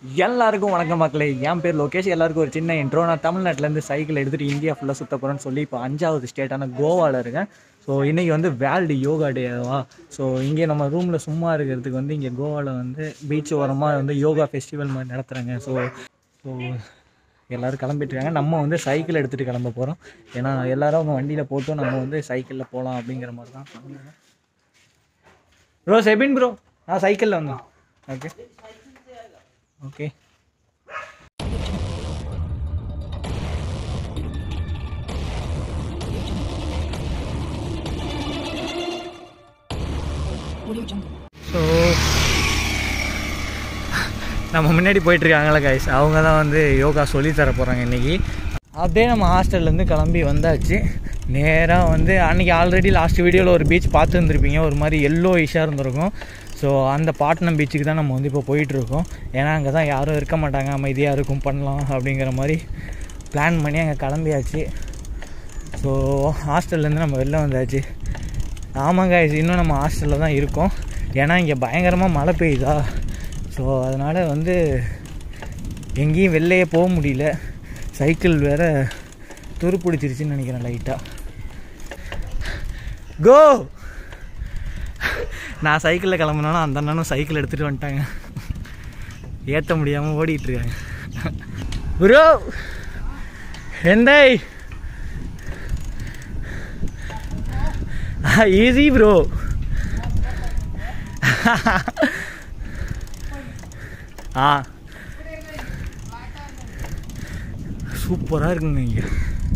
எல்லாருக்கும் வணக்கம் மக்களே என் பேர் லோகேஷ் எல்லாருக்கும் ஒரு சின்ன இன்ட்ரோ நான் தமிழ்நாட்டிலேருந்து சைக்கிள் எடுத்துகிட்டு இந்தியா ஃபுல்லாக சுத்த போகிறேன்னு சொல்லி இப்போ அஞ்சாவது ஸ்டேட்டான கோவாவில் இருக்கேன் ஸோ இன்றைக்கி வந்து வேர்ல்டு யோகா டேவா ஸோ இங்கே நம்ம ரூமில் சும்மா இருக்கிறதுக்கு வந்து இங்கே கோவாவில் வந்து பீச் ஓரமாக வந்து யோகா ஃபெஸ்டிவல் மாதிரி நடத்துகிறாங்க ஸோ ஸோ எல்லோரும் கிளம்பிட்டு இருக்காங்க நம்ம வந்து சைக்கிள் எடுத்துகிட்டு கிளம்ப போகிறோம் ஏன்னா எல்லாரும் அவங்க வண்டியில் போட்டும் நம்ம வந்து சைக்கிளில் போகலாம் அப்படிங்கிற மாதிரி தான் சொன்னாங்க ப்ரோ செபின் ப்ரோ நான் சைக்கிளில் வந்தேன் ஓகே ஓகே ஸோ நம்ம முன்னாடி போயிட்டுருக்காங்களே கைஸ் அவங்க தான் வந்து யோகா சொல்லி தர போகிறாங்க இன்றைக்கி அப்படியே நம்ம ஹாஸ்டல்லேருந்து கிளம்பி வந்தாச்சு நேராக வந்து அன்றைக்கி ஆல்ரெடி லாஸ்ட் வீடியோவில் ஒரு பீச் பார்த்துருந்துருப்பீங்க ஒரு மாதிரி எல்லோ இஷாக இருந்திருக்கும் ஸோ அந்த பாட்னம் பீச்சுக்கு தான் நம்ம வந்து இப்போ போயிட்டுருக்கோம் ஏன்னா அங்கே தான் யாரும் இருக்க மாட்டாங்க அமைதியாக இருக்கும் பண்ணலாம் அப்படிங்கிற மாதிரி பிளான் பண்ணி அங்கே கிளம்பியாச்சு ஸோ ஹாஸ்டல்லேருந்து நம்ம வெளில வந்தாச்சு ஆமாங்க இன்னும் நம்ம ஹாஸ்டலில் தான் இருக்கோம் ஏன்னா இங்கே பயங்கரமாக மழை பெய்யுதா ஸோ அதனால் வந்து எங்கேயும் வெளிலையே போக முடியல சைக்கிள் வேறு துரு பிடிச்சிருச்சுன்னு நினைக்கிறேன் லைட்டாக கோ நான் சைக்கிளில் கிளம்புனாலும் அந்த அண்ணனும் சைக்கிள் எடுத்துகிட்டு வந்துட்டாங்க ஏற்ற முடியாமல் ஓடிட்டுருக்காங்க ப்ரோ எந்தை ஈஸி ப்ரோ ஆ சூப்பராக இருக்குங்க இங்கே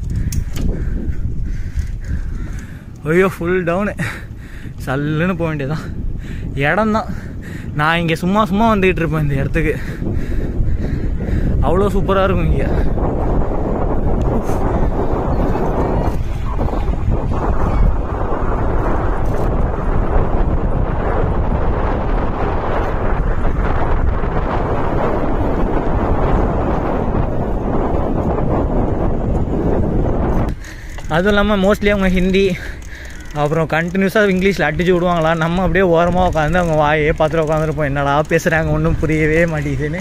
ஐயோ ஃபுல் டவுனு சல்லுன்னு போக வேண்டியதான் இடம் தான் நான் இங்கே சும்மா சும்மா வந்துக்கிட்டு இருப்பேன் இந்த இடத்துக்கு அவ்வளோ சூப்பராக இருக்கும் இங்கே அதுவும் இல்லாமல் மோஸ்ட்லி அவங்க ஹிந்தி அப்புறம் கண்டினியூஸாக இங்கிலீஷில் அடிச்சு விடுவாங்களா நம்ம அப்படியே ஓரமாக உட்காந்து அவங்க வாயே பார்த்துட்டு உட்காந்துருப்போம் என்னடா பேசுகிறாங்க ஒன்றும் புரியவே மாட்டேங்குதுன்னு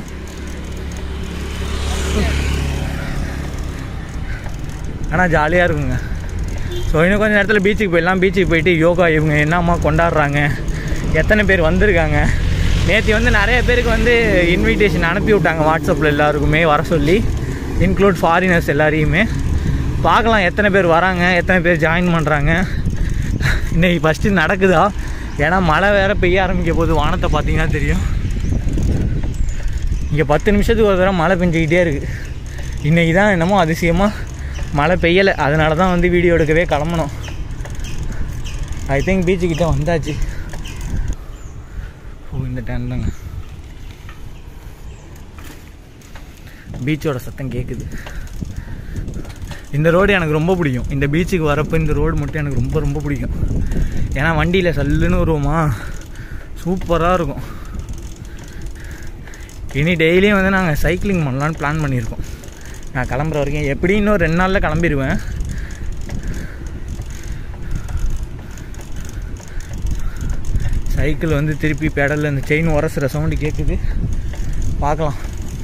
ஆனால் ஜாலியாக இருக்குங்க ஸோ இன்னும் கொஞ்சம் நேரத்தில் பீச்சுக்கு போயிடலாம் பீச்சுக்கு போயிட்டு யோகா இவங்க என்னம்மா கொண்டாடுறாங்க எத்தனை பேர் வந்திருக்காங்க நேற்று வந்து நிறைய பேருக்கு வந்து இன்விடேஷன் அனுப்பி விட்டாங்க வாட்ஸ்அப்பில் எல்லாருக்குமே வர சொல்லி இன்க்ளூட் ஃபாரினர்ஸ் எல்லாரையுமே பார்க்கலாம் எத்தனை பேர் வராங்க எத்தனை பேர் ஜாயின் பண்ணுறாங்க இன்றைக்கி ஃபஸ்ட்டு நடக்குதா ஏன்னா மழை வேறு பெய்ய ஆரம்பிக்க போது வானத்தை பார்த்தீங்கன்னா தெரியும் இங்கே பத்து நிமிஷத்துக்கு ஒரு தடவை மழை பெஞ்சிக்கிட்டே இருக்குது இன்றைக்கி தான் என்னமோ அதிசயமாக மழை பெய்யலை அதனால தான் வந்து வீடியோ எடுக்கவே கிளம்பணும் ஐ திங்க் பீச்சுக்கிட்ட வந்தாச்சு ஓ இந்த டைம் தாங்க பீச்சோட சத்தம் கேட்குது இந்த ரோடு எனக்கு ரொம்ப பிடிக்கும் இந்த பீச்சுக்கு வரப்போ இந்த ரோடு மட்டும் எனக்கு ரொம்ப ரொம்ப பிடிக்கும் ஏன்னா வண்டியில் சல்லுன்னு வருவோமா சூப்பராக இருக்கும் இனி டெய்லியும் வந்து நாங்கள் சைக்கிளிங் பண்ணலான்னு பிளான் பண்ணியிருக்கோம் நான் கிளம்புற வரைக்கும் எப்படி இன்னும் ரெண்டு நாளில் கிளம்பிடுவேன் சைக்கிள் வந்து திருப்பி பெடலில் இந்த செயின் உரசுற சவுண்டு கேட்குது பார்க்கலாம்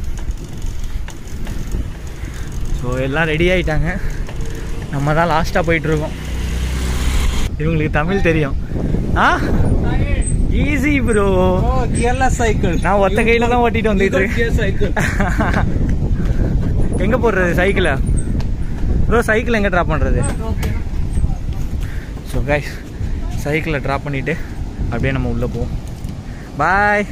ஸோ எல்லாம் ரெடி ஆகிட்டாங்க நம்ம தான் லாஸ்ட்டாக போயிட்டுருக்கோம் இவங்களுக்கு தமிழ் தெரியும் ஆ ஈஸி ப்ரோ gearless cycle. நான் ஒத்த கையில் தான் ஓட்டிட்டு வந்துட்டு Without gear cycle. எங்கே போடுறது சைக்கிளை ப்ரோ சைக்கிள் எங்கே ட்ராப் பண்ணுறது ஸோ கைஸ் சைக்கிளை ட்ராப் பண்ணிவிட்டு அப்படியே நம்ம உள்ளே போவோம் பாய்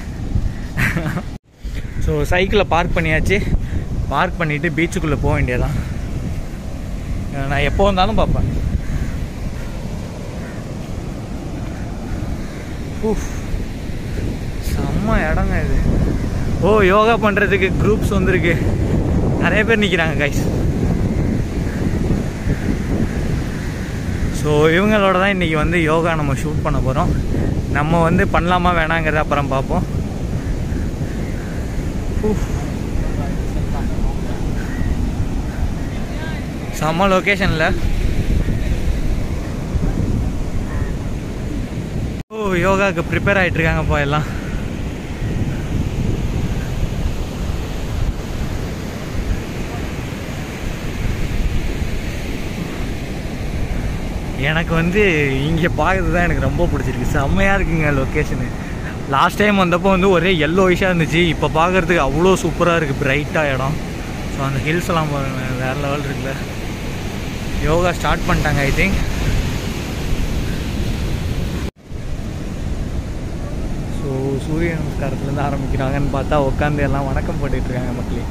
ஸோ சைக்கிளை பார்க் பண்ணியாச்சு பார்க் பண்ணிவிட்டு பீச்சுக்குள்ளே போக வேண்டியதான் நான் எப்போ வந்தாலும் பார்ப்பேன் ஊஃப். செம்ம இடங்க இது ஓ யோகா பண்ணுறதுக்கு குரூப்ஸ் வந்திருக்கு நிறைய பேர் நிற்கிறாங்க கைஸ் ஸோ இவங்களோட தான் இன்றைக்கி வந்து யோகா நம்ம ஷூட் பண்ண போகிறோம் நம்ம வந்து பண்ணலாமா வேணாங்கிறத அப்புறம் பார்ப்போம் ஊஃப். செம்ம லொக்கேஷனில் ஓ யோகாவுக்கு ப்ரிப்பேர் ஆகிட்டு இருக்காங்கப்பா எல்லாம் எனக்கு வந்து இங்கே பார்க்கறது தான் எனக்கு ரொம்ப பிடிச்சிருக்கு செம்மையாக இருக்குங்க லொக்கேஷனு லாஸ்ட் டைம் வந்தப்போ வந்து ஒரே எல்லோ விஷயம் இருந்துச்சு இப்போ பார்க்குறதுக்கு அவ்வளோ சூப்பராக இருக்குது பிரைட்டாக இடம் ஸோ அந்த ஹில்ஸ் எல்லாம் பாருங்க வேறு லெவல் இருக்குல்ல யோகா ஸ்டார்ட் பண்ணிட்டாங்க ஐ திங்க் ஸோ சூரிய நமஸ்காரத்துலேருந்து ஆரம்பிக்கிறாங்கன்னு பார்த்தா உட்காந்து எல்லாம் வணக்கம் போட்டுட்டு இருக்காங்க மக்களே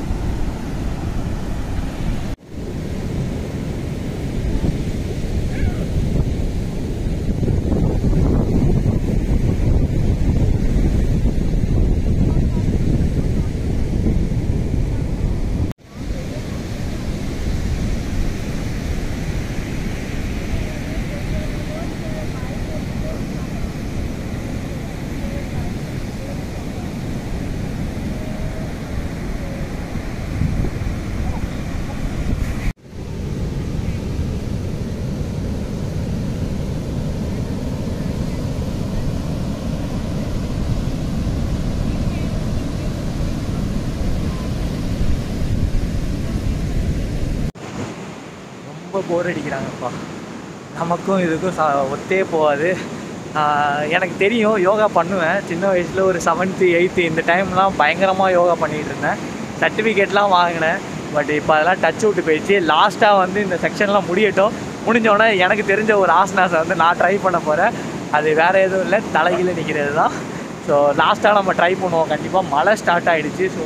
ரொம்ப போர் அடிக்கிறாங்கப்பா நமக்கும் இதுக்கும் ச ஒத்தே போகாது ஆஹ் எனக்கு தெரியும் யோகா பண்ணுவேன் சின்ன வயசில் ஒரு செவன்த்து எயித்து இந்த டைம்லாம் பயங்கரமாக யோகா பண்ணிகிட்டு இருந்தேன் சர்டிஃபிகேட்லாம் வாங்கினேன் பட் இப்போ அதெல்லாம் டச் விட்டு போயிடுச்சு லாஸ்ட்டாக வந்து இந்த செக்ஷன்லாம் முடியட்டும் முடிஞ்சோடனே எனக்கு தெரிஞ்ச ஒரு ஆசனாஸை வந்து நான் ட்ரை பண்ண போகிறேன் அது வேறு எதுவும் இல்லை தலைகீழ நிற்கிறது தான் ஸோ லாஸ்ட்டாக நம்ம ட்ரை பண்ணுவோம் கண்டிப்பாக மழை ஸ்டார்ட் ஆகிடுச்சு ஸோ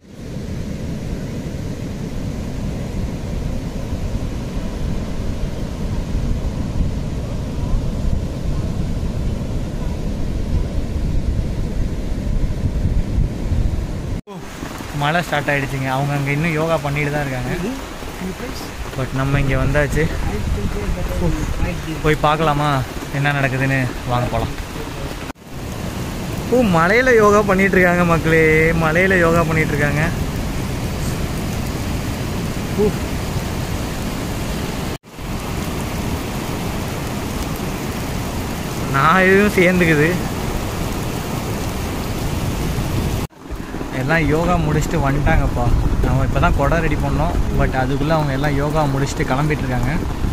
மழை ஸ்டார்ட் ஆகிடுச்சிங்க அவங்க அங்கே இன்னும் யோகா பண்ணிட்டு தான் இருக்காங்க பட் நம்ம இங்கே வந்தாச்சு போய் பார்க்கலாமா என்ன நடக்குதுன்னு வாங்க போகலாம் ஓ மலையில் யோகா பண்ணிட்டு இருக்காங்க மக்களே மலையில் யோகா பண்ணிட்டு இருக்காங்க ஓ. நான் எதுவும் சேர்ந்துக்குது எல்லாம் யோகா முடிச்சுட்டு வந்துட்டாங்கப்பா நம்ம இப்போ தான் குடம் ரெடி பண்ணோம் பட் அதுக்குள்ளே அவங்க எல்லாம் யோகா முடிச்சுட்டு கிளம்பிட்டு இருக்காங்க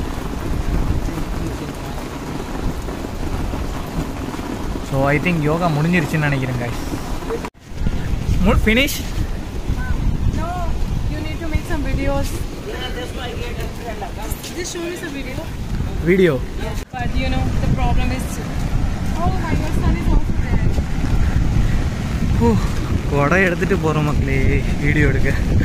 ஸோ ஐ திங்க் யோகா முடிஞ்சிருச்சுன்னு நினைக்கிறேன் guys மு finish No, you need to make some videos. Just show me some video. Video But you know, the problem is. Oh my god, sun is also there. குடம் எடுத்துகிட்டு போகிறோம் மக்களே video எடுக்க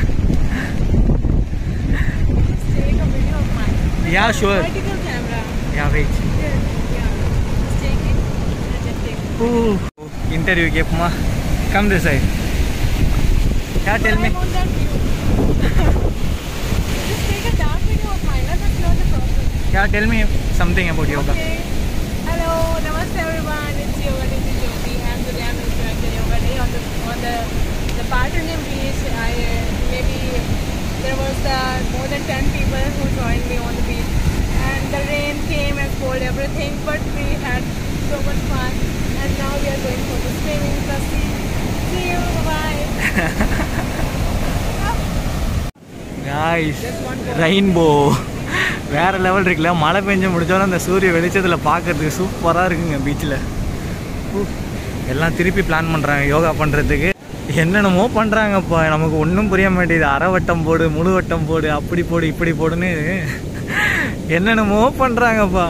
Just take a video of mine. Yeah, sure. Vertical camera. Yeah wait Yeah, yeah. Just take it and then take it. Interview கேட்போமா come this side yeah tell me I'm on that view. Just take a dark video of mine. That's not the problem. Yeah tell me something about yoga Okay. Hello, namaste everyone. It's Yoga Nidhi Jyoti. I'm the Ram Instructor Yoga Day on the on the the Paternum beach. I uh, maybe there was uh, more than ten people who joined me on the beach, and the rain came and spoiled everything. But we had so much fun, and now we are going for the swimming. So see, see you. Bye. Guys rainbow வேற level இருக்குல்ல மழை பெஞ்சு முடிச்சோன்னா அந்த சூரிய வெளிச்சத்தில் பார்க்கறதுக்கு சூப்பராக இருக்குங்க பீச்சில் எல்லாம் திருப்பி பிளான் பண்ணுறாங்க யோகா பண்ணுறதுக்கு என்னென்னமோ பண்ணுறாங்கப்பா நமக்கு ஒன்றும் புரிய மாட்டேங்குது அரை வட்டம் போடு முழு வட்டம் போடு அப்படி போடு இப்படி போடுன்னு என்னென்னமோ பண்ணுறாங்கப்பா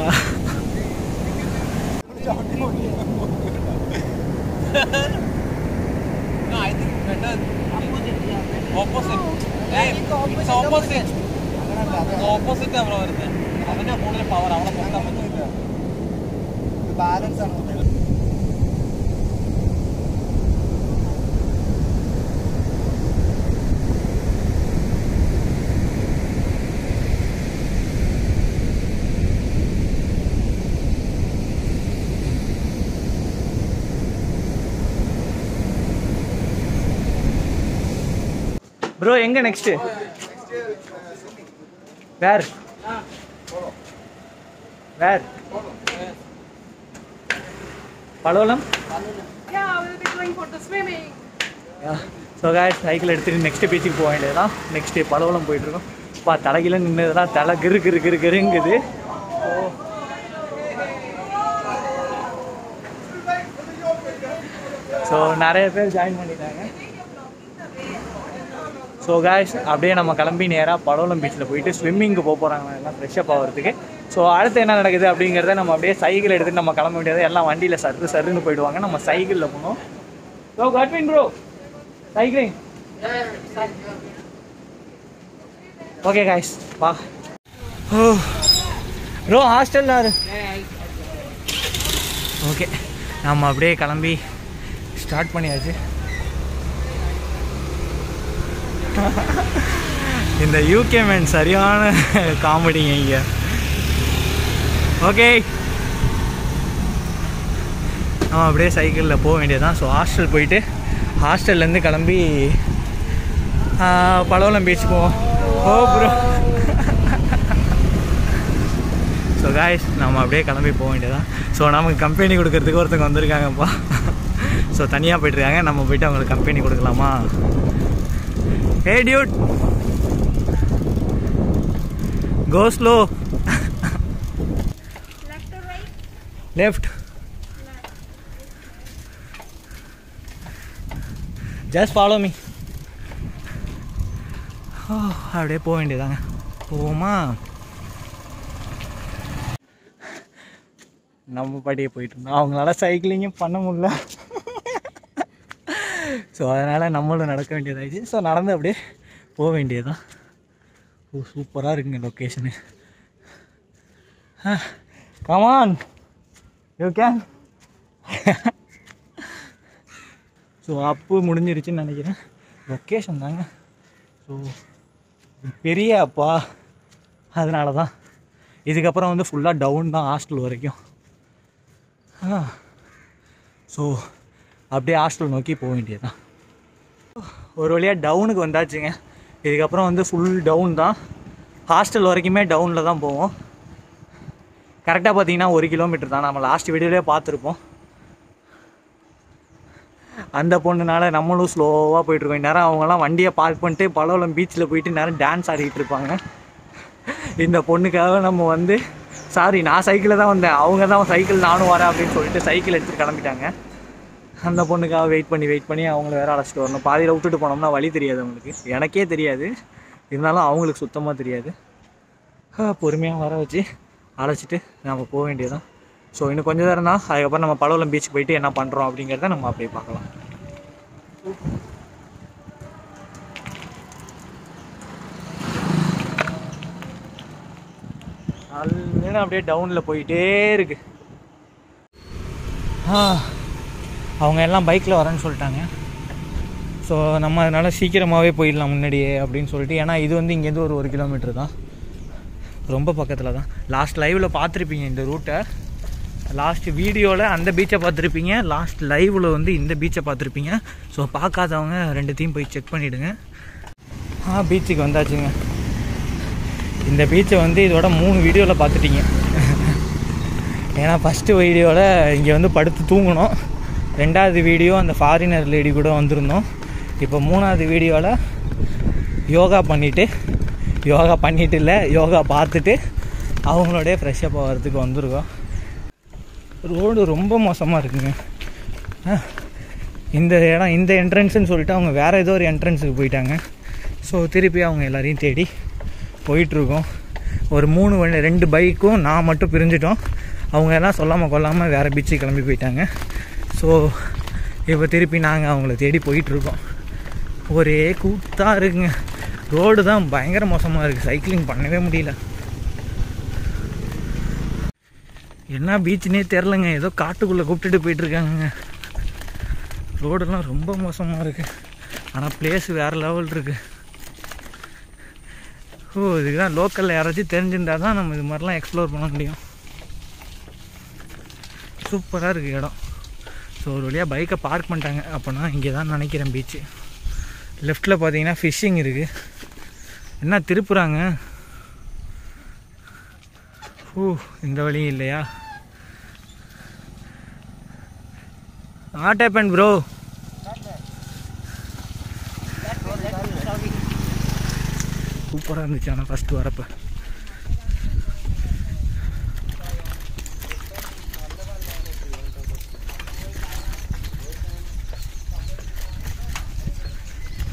No, I think better. Opposite. Hey, it's opposite. Opposite അവിടെ വരുന്നത് അവന്റെ കൂടുതൽ പവർ അവിടെ പൊക്കാൻ പറ്റില്ല ബാലൻസ് ആണ് ப்ரோ எங்கே நெக்ஸ்ட்டு வேர் வேர் பலவலம் Yeah, we'll be going for the swimming. So guys cycle எடுத்துகிட்டு நெக்ஸ்ட் பீச்சுக்கு போக வேண்டியதுதான் நெக்ஸ்ட்டு பலவலம் போயிட்டுருக்கோம் பா தலைகீழ நின்னதுலாம் தலை கிரு கிரு கிரு கிருங்குது ஸோ ஸோ நிறைய பேர் ஜாயின் பண்ணிட்டாங்க ஸோ காய்ஸ் அப்படியே நம்ம கிளம்பி நேராக படோலம் பீச்சில் போயிட்டு ஸ்விம்மிங்க்கு போக போகிறாங்க எல்லாம் ஃப்ரெஷ்ஷப் ஆகிறதுக்கு ஸோ அடுத்து என்ன நடக்குது அப்படிங்கிறத நம்ம அப்படியே சைக்கிள் எடுத்துகிட்டு நம்ம கிளம்ப முடியாது எல்லாம் வண்டியில் சர்ரு சர்ருன்னு போயிடுவாங்க நம்ம சைக்கிளில் போகணும் ப்ரோ கட்வின் ப்ரோ சைக்கிளிங் ஓகே காய்ஸ் வா ஓ ப்ரோ ஹாஸ்டலில் ஓகே நம்ம அப்படியே கிளம்பி ஸ்டார்ட் பண்ணியாச்சு இந்த யூகே மேன் சரியான காமெடிங்க இங்கே ஓகே நம்ம அப்படியே சைக்கிளில் போக வேண்டியதுதான் ஸோ ஹாஸ்டல் போயிட்டு ஹாஸ்டல்லேருந்து கிளம்பி பழவலம் பீச் போவோம் ஓ ப்ரோ ஸோ காய்ஸ் நம்ம அப்படியே கிளம்பி போக வேண்டியதான் ஸோ நமக்கு கம்பெனி கொடுக்கறதுக்கு ஒருத்தவங்க வந்திருக்காங்கப்பா ஸோ தனியாக போயிட்டுருக்காங்க நம்ம போயிட்டு அவங்களுக்கு கம்பெனி கொடுக்கலாமா Hey dude. Go slow. Left or right? Left. Just follow me. Oh, அப்படியே போக வேண்டியதாங்க போவோமா நம்ம பாட்டியே போயிட்டு இருந்தோம் அவங்களால சைக்கிளிங்கும் பண்ண முடியல ஸோ அதனால் நம்மளும் நடக்க வேண்டியதாகிடுச்சு ஸோ நடந்து அப்படியே போக வேண்டியதுதான் ஓ சூப்பராக இருக்குங்க location come on you can so அப்பு முடிஞ்சிருச்சுன்னு நினைக்கிறேன் லொக்கேஷன் தாங்க ஸோ பெரிய அப்பா அதனால தான் இதுக்கப்புறம் வந்து ஃபுல்லாக டவுன் தான் ஹாஸ்டல் வரைக்கும் ஸோ அப்படியே ஹாஸ்டல் நோக்கி போக வேண்டியதுதான் ஒரு வழியாக டவுனுக்கு வந்தாச்சுங்க இதுக்கப்புறம் வந்து ஃபுல் டவுன் தான் ஹாஸ்டல் வரைக்குமே டவுனில் தான் போவோம் கரெக்டாக பார்த்தீங்கன்னா ஒரு கிலோமீட்டர் தான் நம்ம லாஸ்ட் வீடியோலேயே பார்த்துருப்போம் அந்த பொண்ணுனால நம்மளும் ஸ்லோவாக போயிட்டுருக்கோம் இந்நேரம் அவங்கெல்லாம் வண்டியை பார்க் பண்ணிட்டு பலவலம் பீச்சில் போயிட்டு நேரம் டான்ஸ் ஆடிக்கிட்டு இருப்பாங்க இந்த பொண்ணுக்காக நம்ம வந்து சாரி நான் சைக்கிளில் தான் வந்தேன் அவங்க தான் சைக்கிள் நானும் வரேன் அப்படின்னு சொல்லிட்டு சைக்கிள் எடுத்துகிட்டு கிளம்பிட்டாங்க அந்த பொண்ணுக்காக வெயிட் பண்ணி வெயிட் பண்ணி அவங்கள வேற அழைச்சிட்டு வரணும் பாதியில் விட்டுட்டு போனோம்னா வழி தெரியாது அவங்களுக்கு எனக்கே தெரியாது இருந்தாலும் அவங்களுக்கு சுத்தமாக தெரியாது பொறுமையாக வர வச்சு அழைச்சிட்டு நம்ம போக வேண்டியதுதான் ஸோ இன்னும் கொஞ்சம் நேரம் தான் அதுக்கப்புறம் நம்ம பழவலம் பீச் போயிட்டு என்ன பண்ணுறோம் அப்படிங்கிறத நம்ம அப்படியே பார்க்கலாம் நல்ல அப்படியே டவுனில் போயிட்டே இருக்கு ஆ அவங்க எல்லாம் பைக்கில் வரேன்னு சொல்லிட்டாங்க ஸோ நம்ம அதனால் சீக்கிரமாகவே போயிடலாம் முன்னாடியே அப்படின்னு சொல்லிட்டு ஏன்னா இது வந்து இங்கேருந்து ஒரு ஒரு கிலோமீட்டர் தான் ரொம்ப பக்கத்தில் தான் லாஸ்ட் லைவில் பார்த்துருப்பீங்க இந்த ரூட்டை லாஸ்ட் வீடியோவில் அந்த பீச்சை பார்த்துருப்பீங்க லாஸ்ட் லைவில் வந்து இந்த பீச்சை பார்த்துருப்பீங்க ஸோ பார்க்காதவங்க ரெண்டுத்தையும் போய் செக் பண்ணிவிடுங்க ஆ பீச்சுக்கு வந்தாச்சுங்க இந்த பீச்சை வந்து இதோட மூணு வீடியோவில் பார்த்துட்டீங்க ஏன்னா ஃபஸ்ட்டு வீடியோவில் இங்கே வந்து படுத்து தூங்கணும் ரெண்டாவது வீடியோ அந்த ஃபாரினர் லேடி கூட வந்திருந்தோம் இப்போ மூணாவது வீடியோவில் யோகா பண்ணிவிட்டு யோகா பண்ணிட்டு இல்லை யோகா பார்த்துட்டு அவங்களோடய ஃப்ரெஷ்ஷப் ஆகிறதுக்கு வந்திருக்கோம் ரோடு ரொம்ப மோசமாக இருக்குங்க ஆ, இந்த இடம் இந்த என்ட்ரன்ஸ்னு சொல்லிட்டு அவங்க வேறு ஏதோ ஒரு என்ட்ரன்ஸுக்கு போயிட்டாங்க ஸோ திருப்பி அவங்க எல்லாரையும் தேடி போயிட்டுருக்கோம் ஒரு மூணு வண்டி ரெண்டு பைக்கும் நான் மட்டும் பிரிஞ்சிட்டோம் அவங்க எல்லாம் சொல்லாமல் கொள்ளாமல் வேறு பீச்சுக்கு கிளம்பி போயிட்டாங்க ஸோ இப்போ திருப்பி நாங்கள் அவங்கள தேடி போயிட்டுருக்கோம் ஒரே கூத்தாக இருக்குங்க ரோடு தான் பயங்கர மோசமாக இருக்குது சைக்கிளிங் பண்ணவே முடியல என்ன பீச்சுனே தெரிலங்க ஏதோ காட்டுக்குள்ளே கூப்பிட்டுட்டு போயிட்டுருக்காங்க ரோடெல்லாம் ரொம்ப மோசமாக இருக்குது ஆனால் பிளேஸ் வேறு லெவல் இருக்குது ஓ இதுக்கு தான் லோக்கலில் யாராச்சும் தெரிஞ்சிருந்தா தான் நம்ம இது மாதிரிலாம் எக்ஸ்ப்ளோர் பண்ண முடியும் சூப்பராக இருக்குது இடம் ஸோ ஒரு வழியாக பைக்கை பார்க் பண்ணிட்டாங்க அப்போனா இங்கே தான் நினைக்கிறேன் பீச்சு லெஃப்ட்டில் பார்த்தீங்கன்னா ஃபிஷ்ஷிங் இருக்குது என்ன திருப்புறாங்க ஓ இந்த வழியும் இல்லையா வாட் ஹேப்பன் ப்ரோ சூப்பராக இருந்துச்சு ஆனால் ஃபஸ்ட்டு வரப்போ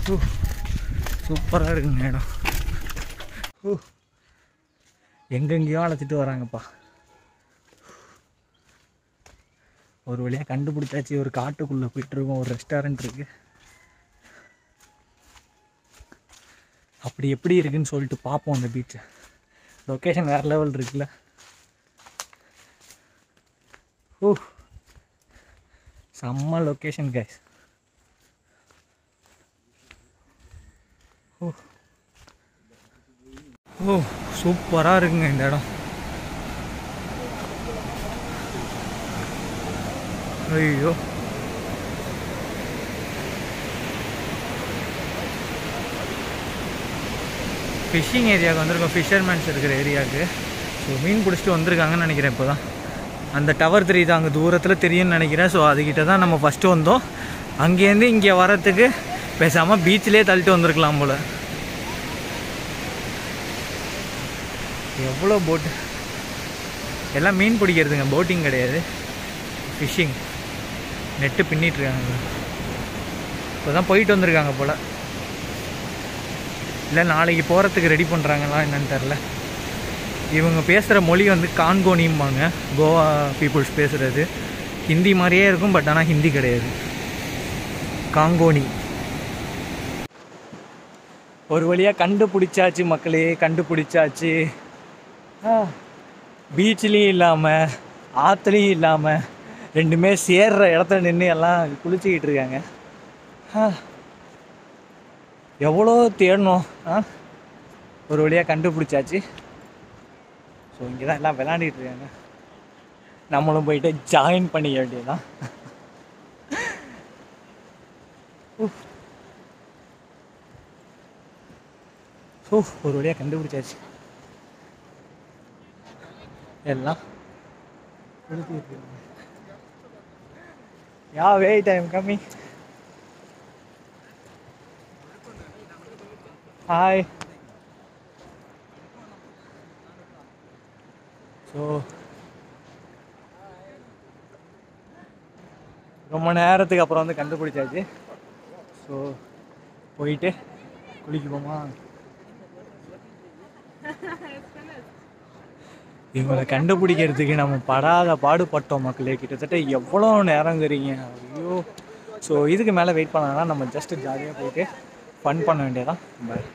சூப்பராக இருக்குங்க இடம் ஊ. எங்கெங்கேயோ அழைச்சிட்டு வராங்கப்பா ஒரு வழியாக கண்டுபிடிச்சாச்சு ஒரு காட்டுக்குள்ளே போயிட்டுருக்கோம் ஒரு ரெஸ்டாரண்ட் இருக்குது அப்படி எப்படி இருக்குன்னு சொல்லிட்டு பார்ப்போம் அந்த பீச்சை லொக்கேஷன் வேறு லெவல் இருக்குல்ல ஓ செம்ம லொக்கேஷன் கைஸ் ஓ ஓ சூப்பராக இருக்குங்க இந்த இடம் ஐயோ ஃபிஷ்ஷிங் ஏரியாவுக்கு வந்திருக்கோம் ஃபிஷர்மேன்ஸ் இருக்கிற ஏரியாவுக்கு ஸோ மீன் பிடிச்சிட்டு வந்திருக்காங்கன்னு நினைக்கிறேன் இப்போ தான் அந்த டவர் தெரியுது அங்கே தூரத்தில் தெரியும்னு நினைக்கிறேன் ஸோ அதுக்கிட்ட தான் நம்ம ஃபஸ்ட்டு வந்தோம் அங்கேருந்து இங்கே வரத்துக்கு பேசாமல் பீச்சிலே தள்ளிட்டு வந்திருக்கலாம் போல் எவ்வளோ போட்டு எல்லாம் மீன் பிடிக்கிறதுங்க போட்டிங் கிடையாது ஃபிஷ்ஷிங் நெட்டு பின்னிட்டுருக்காங்க இப்போ தான் போயிட்டு வந்திருக்காங்க போல் இல்லை நாளைக்கு போகிறதுக்கு ரெடி பண்ணுறாங்களா என்னன்னு தெரில இவங்க பேசுகிற மொழி வந்து கான்கோனிம்பாங்க கோவா பீப்புள்ஸ் பேசுகிறது ஹிந்தி மாதிரியே இருக்கும் பட் ஆனால் ஹிந்தி கிடையாது காங்கோனி ஒரு வழியாக கண்டுபிடிச்சாச்சு மக்களே கண்டுபிடிச்சாச்சு பீச்லேயும் இல்லாமல் ஆற்றுலையும் இல்லாமல் ரெண்டுமே சேர்ற இடத்துல நின்று எல்லாம் குளிச்சுக்கிட்டு இருக்காங்க ஆ. எவ்வளோ தேடணும் ஆ ஒரு வழியாக கண்டுபிடிச்சாச்சு ஸோ இங்கே தான் எல்லாம் விளாண்டுட்டு இருக்காங்க நம்மளும் போயிட்டு ஜாயின் பண்ணிக்க வேண்டியதுதான் உஃப். ஓ ஒரு வழியாக கண்டுபிடிச்சாச்சு எல்லாம் குளிச்சுக்கிட்டு இருக்காங்க யா வெயிட் டைம் கம்மி ஹாய் ஸோ ரொம்ப நேரத்துக்கு அப்புறம் வந்து கண்டுபிடிச்சாச்சு ஸோ போயிட்டு குளிக்குவோமா இவங்களை கண்டுபிடிக்கிறதுக்கு நம்ம படாத பாடுபட்டோம் மக்களே கிட்டத்தட்ட எவ்வளோ நேரங்கிறீங்க ஐயோ ஸோ இதுக்கு மேலே வெயிட் பண்ணாங்கன்னா நம்ம ஜஸ்ட் ஜாலியாக போயிட்டு ஃபன் பண்ண வேண்டியதான் பாய்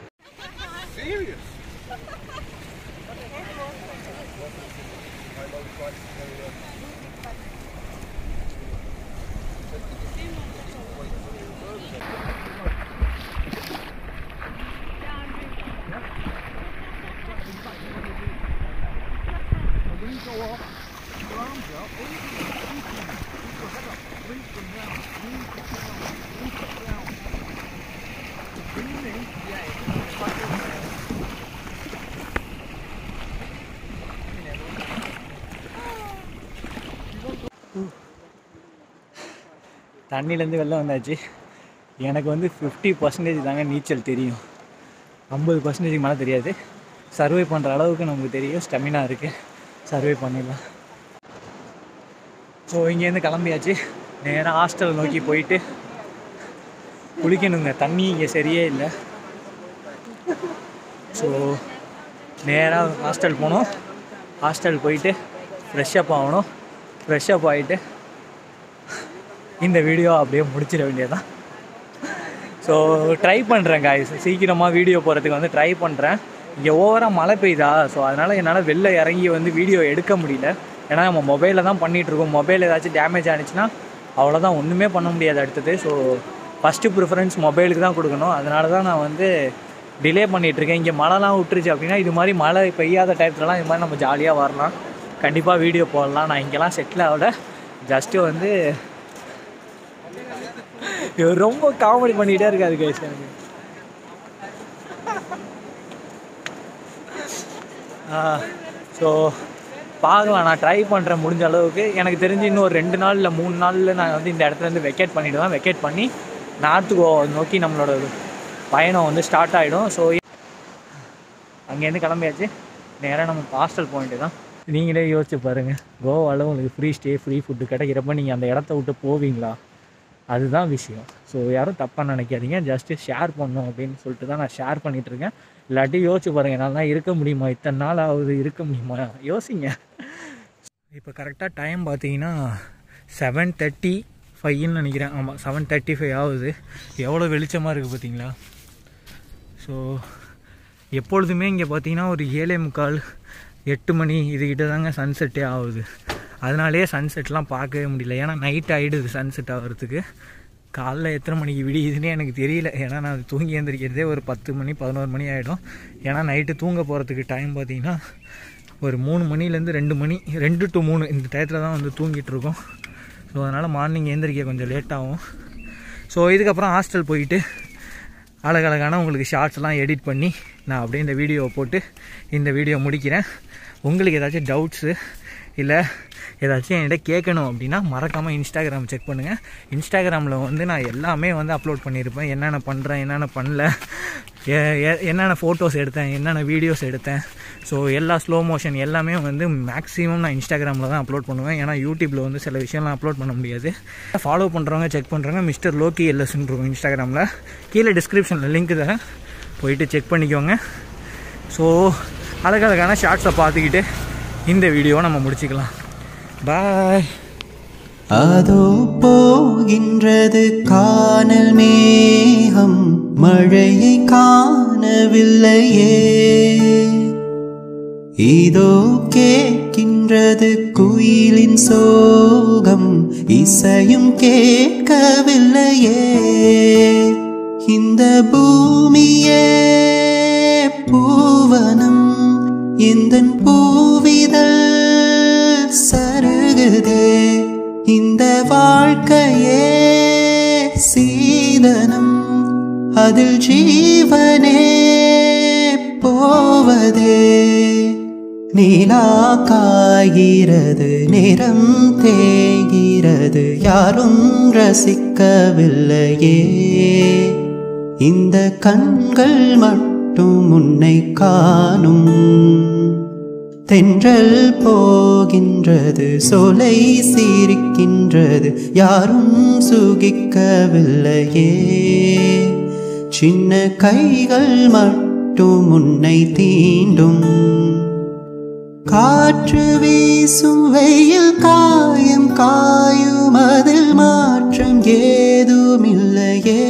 தண்ணியிலேருந்து வெளில வந்தாச்சு எனக்கு வந்து ஃபிஃப்டி பர்சன்டேஜ் தாங்க நீச்சல் தெரியும் ஐம்பது பர்சன்டேஜ் மேலே தெரியாது சர்வே பண்ணுற அளவுக்கு நமக்கு தெரியும் ஸ்டெமினா இருக்குது சர்வே பண்ணிடலாம் ஸோ இங்கேருந்து கிளம்பியாச்சு நேராக ஹாஸ்டல் நோக்கி போயிட்டு குளிக்கணுங்க தண்ணி இங்கே சரியே இல்லை ஸோ நேராக ஹாஸ்டல் போனோம் ஹாஸ்டல் போயிட்டு ஃப்ரெஷ்அப் ஆகணும் ஃப்ரெஷ்அப் ஆகிட்டு இந்த வீடியோ அப்படியே முடிச்சிட வேண்டியதுதான் ஸோ ட்ரை பண்ணுறேன் காய்ஸ் சீக்கிரமாக வீடியோ போகிறதுக்கு வந்து ட்ரை பண்ணுறேன் இங்கே ஓவராக மழை பெய்யுதா ஸோ அதனால் என்னால் வெளில இறங்கி வந்து வீடியோ எடுக்க முடியல ஏன்னா நம்ம மொபைலில் தான் பண்ணிகிட்ருக்கோம் மொபைல் ஏதாச்சும் டேமேஜ் ஆனிச்சுன்னா அவ்வளோதான் ஒன்றுமே பண்ண முடியாது அடுத்தது ஸோ ஃபஸ்ட்டு ப்ரிஃபரன்ஸ் மொபைலுக்கு தான் கொடுக்கணும் அதனால தான் நான் வந்து டிலே பண்ணிகிட்ருக்கேன் இங்கே மழைலாம் விட்டுருச்சு அப்படின்னா இது மாதிரி மழை பெய்யாத டயத்துலலாம் இது மாதிரி நம்ம ஜாலியாக வரலாம் கண்டிப்பாக வீடியோ போடலாம் நான் இங்கெல்லாம் செட்டில் ஆகல ஜஸ்ட்டு வந்து இவர் ரொம்ப காமெடி பண்ணிகிட்டே இருக்காரு கைஸ் எனக்கு ஸோ பார்க்கலாம் நான் ட்ரை பண்ணுறேன் முடிஞ்ச அளவுக்கு எனக்கு தெரிஞ்சு இன்னும் ஒரு ரெண்டு நாள் இல்லை மூணு நாளில் நான் வந்து இந்த இடத்துலேருந்து வெக்கேட் பண்ணிவிடுவேன் வெக்கேட் பண்ணி நார்த்து கோவா நோக்கி நம்மளோட பயணம் வந்து ஸ்டார்ட் ஆகிடும் ஸோ அங்கேருந்து கிளம்பியாச்சு நேராக நம்ம ஹாஸ்டல் போயிட்டு தான் நீங்களே யோசிச்சு பாருங்கள் கோவாவில் உங்களுக்கு ஃப்ரீ ஸ்டே ஃப்ரீ ஃபுட்டு கிடைக்கிறப்ப நீங்கள் அந்த இடத்த விட்டு போவீங்களா அதுதான் விஷயம் ஸோ யாரும் தப்பாக நினைக்காதீங்க ஜஸ்ட்டு ஷேர் பண்ணணும் அப்படின்னு சொல்லிட்டு தான் நான் ஷேர் பண்ணிகிட்டு இருக்கேன் இல்லாட்டி யோசிச்சு பாருங்கள் நல்லா இருக்க முடியுமா இத்தனை நாள் ஆகுது இருக்க முடியுமா யோசிங்க இப்போ கரெக்டாக டைம் பார்த்தீங்கன்னா செவன் தேர்ட்டி ஃபைவ்னு நினைக்கிறேன் ஆமாம் செவன் தேர்ட்டி ஃபைவ் ஆகுது எவ்வளோ வெளிச்சமாக இருக்குது பார்த்தீங்களா ஸோ எப்பொழுதுமே இங்கே பார்த்தீங்கன்னா ஒரு ஏழே முக்கால் எட்டு மணி இதுகிட்ட தாங்க சன்செட்டே ஆகுது அதனாலேயே சன்செட்லாம் பார்க்கவே முடியல ஏன்னா நைட் ஆகிடுது சன்செட் ஆகிறதுக்கு காலைல எத்தனை மணிக்கு விடியுதுன்னே எனக்கு தெரியல ஏன்னா நான் தூங்கி எழுந்திரிக்கிறதே ஒரு பத்து மணி பதினோரு மணி ஆகிடும் ஏன்னா நைட்டு தூங்க போகிறதுக்கு டைம் பார்த்தீங்கன்னா ஒரு மூணு மணிலேருந்து ரெண்டு மணி ரெண்டு டு மூணு இந்த டயத்தில் தான் வந்து தூங்கிட்டு இருக்கோம் ஸோ அதனால் மார்னிங் எழுந்திரிக்க கொஞ்சம் லேட் ஆகும் ஸோ இதுக்கப்புறம் ஹாஸ்டல் போயிட்டு அழகழகான உங்களுக்கு ஷார்ட்ஸ்லாம் எடிட் பண்ணி நான் அப்படியே இந்த வீடியோவை போட்டு இந்த வீடியோ முடிக்கிறேன் உங்களுக்கு ஏதாச்சும் டவுட்ஸு இல்லை ஏதாச்சும் என்கிட்ட கேட்கணும் அப்படின்னா மறக்காமல் இன்ஸ்டாகிராம் செக் பண்ணுங்கள் இன்ஸ்டாகிராமில் வந்து நான் எல்லாமே வந்து அப்லோட் பண்ணியிருப்பேன் என்னென்ன பண்ணுறேன் என்னென்ன பண்ணல எ- எ- என்னென்ன ஃபோட்டோஸ் எடுத்தேன் என்னென்ன வீடியோஸ் எடுத்தேன் ஸோ எல்லா ஸ்லோ மோஷன் எல்லாமே வந்து மேக்ஸிமம் நான் இன்ஸ்டாகிராமில் தான் அப்லோட் பண்ணுவேன் ஏன்னா யூடியூப்பில் வந்து சில விஷயம்லாம் அப்லோட் பண்ண முடியாது ஃபாலோ பண்ணுறவங்க செக் பண்ணுறவங்க மிஸ்டர் லோக்கி எல்எஸ்ன்னு இருக்கும் இன்ஸ்டாகிராமில் கீழே டிஸ்கிரிப்ஷனில் லிங்க் தரேன் போயிட்டு செக் பண்ணிக்கோங்க ஸோ அழகழகான ஷார்ட்ஸை பார்த்துக்கிட்டு இந்த வீடியோவை நம்ம முடிச்சுக்கலாம் பாய் அதோ போகின்றது காணல் மேகம் மழையை காணவில்லையே இதோ கேட்கின்றது குயிலின் சோகம் இசையும் கேட்கவில்லையே இந்த பூமியே பூவனம் இந்த பூவிதழ் சருகுதே இந்த வாழ்க்கையே சீதனம் அதில் ஜீவனே போவதே நீலா காய்கிறது நிறம் தேய்கிறது யாரும் ரசிக்கவில்லையே இந்த கண்கள் மட்டும் உன்னை காணும் தென்றல் போகின்றது சோலை சிரிக்கின்றது யாரும் சுகிக்கவில்லையே சின்ன கைகள் மட்டும் உன்னை தீண்டும் காற்று வீசும் வெயில் காயம் காயும் அதில் மாற்றம் ஏதுமில்லையே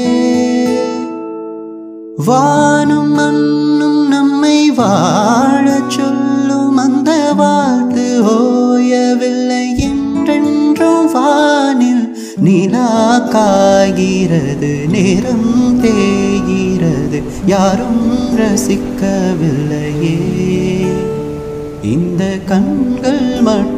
வானும் மண்ணும் நம்மை வாழச் சொல்லும் அந்த வாழ்த்து ஓயவில்லை என்றென்றும் வானில் நிலா காய்கிறது நேரம் தேய்கிறது யாரும் ரசிக்கவில்லையே இந்த கண்கள் மட்டும்